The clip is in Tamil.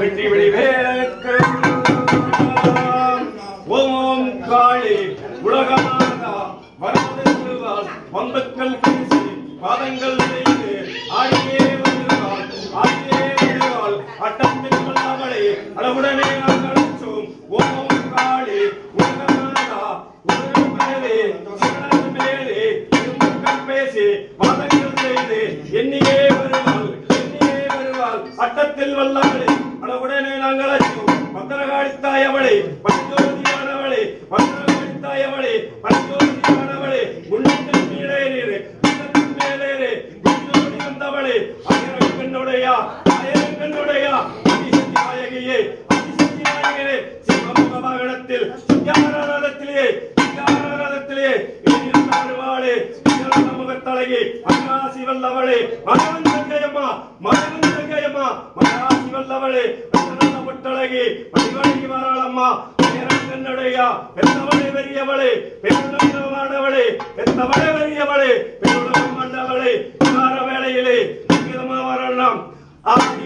வெற்றி விழிவேற்கு ஓம் காளி உலகமாதா வரதென்றுவாள் வந்துக்கள் பேசி பாதங்கள் செய்து ஆடியே வருவாள் ஆடியே வருவாள் அட்டத்தில் வல்லவளே அளவுடனே நாம் அழைச்சோம் ஓம் காளி உலகமாதா உலகம் மேலே சிவனது மேலே இரும்புக்கள் பேசி பாதங்கள் செய்து எண்ணியே வருவாள் எண்ணியே வருவாள் அட்டத்தில் வல்லவளே அளவுடனே நாங்கள் அழைச்சோம் மந்திரகாளித்தாய் அவளே பஞ்சோதியானவளே மந்திரகாளித்தாய் அவளே பஞ்சோதியானவளே உள்ளத்தில் மேலேறு உள்ளத்தில் மேலேறு குஞ்சோடி வந்தவளே ஆயிரம் கண்ணுடையா ஆயிரம் கண்ணுடையா அதிசக்தி நாயகியே அதிசக்தி நாயகனே சிவமுக வாகனத்தில் சிங்காரத்திலே சிங்காரத்திலே எழுந்தாருவாளே முகத்தழகி மகராசி வல்லவளே மகன் தங்கையம்மா மகன் தங்கையம்மா மகராசி வல்லவளே ரத்தன முட்டழகி பணிவழகி வராளம்மா கண்ணுடையா பெத்தவளே பெரியவளே பெருமானவளே பெத்தவளே பெரியவளே பெருமாண்டவளே வேளையிலே வரலாம் ஆகிய